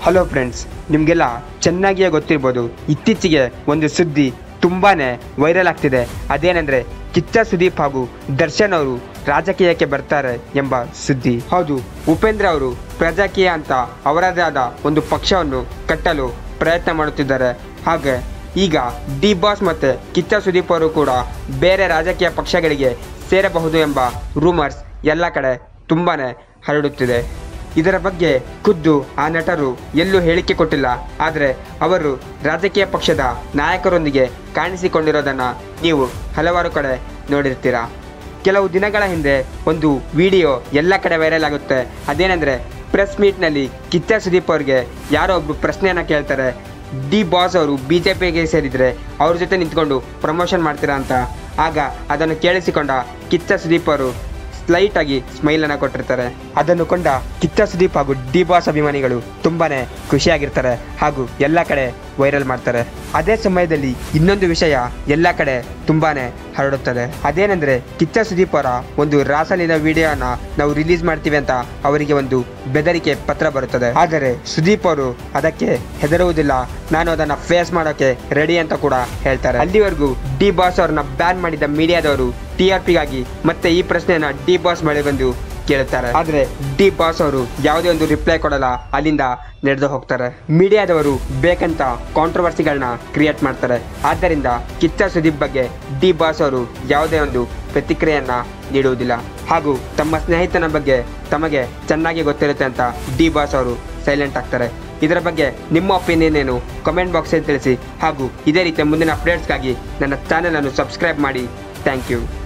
hello friends ನಿಮಗೆಲ್ಲ ಚೆನ್ನಾಗಿಯೇ ಗೊತ್ತಿರ್ಬೋದು ಇತ್ತೀಚೆಗೆ ಒಂದು ಸುದ್ದಿ ತುಂಬಾನೇ ವೈರಲ್ ಆಗ್ತಿದೆ ಅದೇನೆಂದ್ರೆ ಕಿಚ್ಚ ಸುದೀಪ್ ಹಾಗೂ ದರ್ಶನ್ ಅವರು ರಾಜಕೀಯಕ್ಕೆ ಬರ್ತಾರೆ ಎಂಬ ಸುದ್ದಿ ಹೌದು ಉಪೇಂದ್ರ ಅವರು ಪ್ರಜಾಕೀಯ ಅಂತ ಅವರದೇ ಆದ ಒಂದು ಪಕ್ಷವನ್ನು ಕಟ್ಟಲು ಪ್ರಯತ್ನ ಮಾಡುತ್ತಿದ್ದಾರೆ ಹಾಗೆ ಈಗ ಡಿ ಬಾಸ್ ಮತ್ತೆ ಕಿಚ್ಚ ಸುದೀಪ್ ಅವರು ಕೂಡ ಬೇರೆ ರಾಜಕೀಯ ಪಕ್ಷಗಳಿಗೆ ಸೇರಬಹುದು ಎಂಬ ರೂಮರ್ಸ್ ಎಲ್ಲ ಕಡೆ ತುಂಬಾನೇ ಹರಡುತ್ತಿದೆ ಇದರ ಬಗ್ಗೆ ಖುದ್ದು ಆ ನಟರು ಎಲ್ಲೂ ಹೇಳಿಕೆ ಕೊಟ್ಟಿಲ್ಲ ಆದರೆ ಅವರು ರಾಜಕೀಯ ಪಕ್ಷದ ನಾಯಕರೊಂದಿಗೆ ಕಾಣಿಸಿಕೊಂಡಿರೋದನ್ನ ನೀವು ಹಲವಾರು ಕಡೆ ನೋಡಿರ್ತೀರಾ ಕೆಲವು ದಿನಗಳ ಹಿಂದೆ ಒಂದು ವಿಡಿಯೋ ಎಲ್ಲ ಕಡೆ ವೈರಲ್ ಆಗುತ್ತೆ ಅದೇನೆಂದರೆ ಪ್ರೆಸ್ ಮೀಟ್ನಲ್ಲಿ ಕಿಚ್ಚ ಸುದೀಪ್ ಅವ್ರಿಗೆ ಯಾರೋ ಒಬ್ರು ಪ್ರಶ್ನೆಯನ್ನು ಕೇಳ್ತಾರೆ ಡಿ ಬಾಸ್ ಅವರು ಬಿ ಜೆ ಪಿಗೆ ಸೇರಿದರೆ ಅವ್ರ ಜೊತೆ ನಿಂತ್ಕೊಂಡು ಪ್ರಮೋಷನ್ ಮಾಡ್ತೀರಾ ಅಂತ ಆಗ ಅದನ್ನು ಕೇಳಿಸಿಕೊಂಡ ಕಿಚ್ಚ ಸುದೀಪ್ ಅವರು ಸ್ಲೈಟ್ ಆಗಿ ಸ್ಮೈಲ್ ಅನ್ನ ಕೊಟ್ಟಿರ್ತಾರೆ ಅದನ್ನು ಕೊಂಡ ಕಿಚ್ಚ ಸುದೀಪ್ ಹಾಗೂ ಡಿ ಬಾಸ್ ಅಭಿಮಾನಿಗಳು ತುಂಬಾನೇ ಖುಷಿಯಾಗಿರ್ತಾರೆ ಹಾಗೂ ಎಲ್ಲ ಕಡೆ ವೈರಲ್ ಮಾಡ್ತಾರೆ ಅದೇ ಸಮಯದಲ್ಲಿ ಇನ್ನೊಂದು ವಿಷಯ ಎಲ್ಲ ಕಡೆ ತುಂಬಾನೇ ಹರಡುತ್ತದೆ ಅದೇನೆಂದ್ರೆ ಕಿಚ್ಚ ಸುದೀಪ್ ಅವರ ಒಂದು ರಾಸಲೀಲ ವಿಡಿಯೋನ ನಾವು ರಿಲೀಸ್ ಮಾಡ್ತೀವಿ ಅಂತ ಅವರಿಗೆ ಒಂದು ಬೆದರಿಕೆ ಪತ್ರ ಬರುತ್ತದೆ ಆದರೆ ಸುದೀಪ್ ಅವರು ಅದಕ್ಕೆ ಹೆದರುವುದಿಲ್ಲ ನಾನು ಅದನ್ನ ಫೇಸ್ ಮಾಡೋಕೆ ರೆಡಿ ಅಂತ ಕೂಡ ಹೇಳ್ತಾರೆ ಅಲ್ಲಿವರೆಗೂ ಡಿ ಬಾಸ್ ಅವ್ರನ್ನ ಬ್ಯಾನ್ ಮಾಡಿದ ಮೀಡಿಯಾದವರು ಟಿ ಆರ್ ಪಿಗಾಗಿ ಮತ್ತೆ ಈ ಪ್ರಶ್ನೆಯನ್ನ ಡಿ ಬಾಸ್ ಬಳಿ ಬಂದು ಕೇಳುತ್ತಾರೆ ಆದ್ರೆ ಡಿ ಬಾಸ್ ಅವರು ಯಾವುದೇ ಒಂದು ರಿಪ್ಲೈ ಕೊಡಲ್ಲ ಅಲ್ಲಿಂದ ನಡೆದು ಹೋಗ್ತಾರೆ ಮೀಡಿಯಾದವರು ಬೇಕಂತ ಕಾಂಟ್ರವರ್ಸಿಗಳನ್ನ ಕ್ರಿಯೇಟ್ ಮಾಡ್ತಾರೆ ಆದ್ದರಿಂದ ಕಿಚ್ಚ ಸುದೀಪ್ ಬಗ್ಗೆ ಡಿ ಬಾಸ್ ಅವರು ಯಾವುದೇ ಒಂದು ಪ್ರತಿಕ್ರಿಯೆಯನ್ನ ನೀಡುವುದಿಲ್ಲ ಹಾಗೂ ತಮ್ಮ ಸ್ನೇಹಿತನ ಬಗ್ಗೆ ತಮಗೆ ಚೆನ್ನಾಗಿ ಗೊತ್ತಿರುತ್ತೆ ಅಂತ ಡಿ ಬಾಸ್ ಅವರು ಸೈಲೆಂಟ್ ಆಗ್ತಾರೆ ಇದರ ಬಗ್ಗೆ ನಿಮ್ಮ ಒಪಿನಿಯನ್ ಏನು ಕಮೆಂಟ್ ಬಾಕ್ಸಲ್ಲಿ ತಿಳಿಸಿ ಹಾಗೂ ಇದೇ ರೀತಿಯ ಮುಂದಿನ ಅಪ್ಡೇಟ್ಸ್ಗಾಗಿ ನನ್ನ ಚಾನೆಲ್ ಅನ್ನು ಸಬ್ಸ್ಕ್ರೈಬ್ ಮಾಡಿ ಥ್ಯಾಂಕ್ ಯು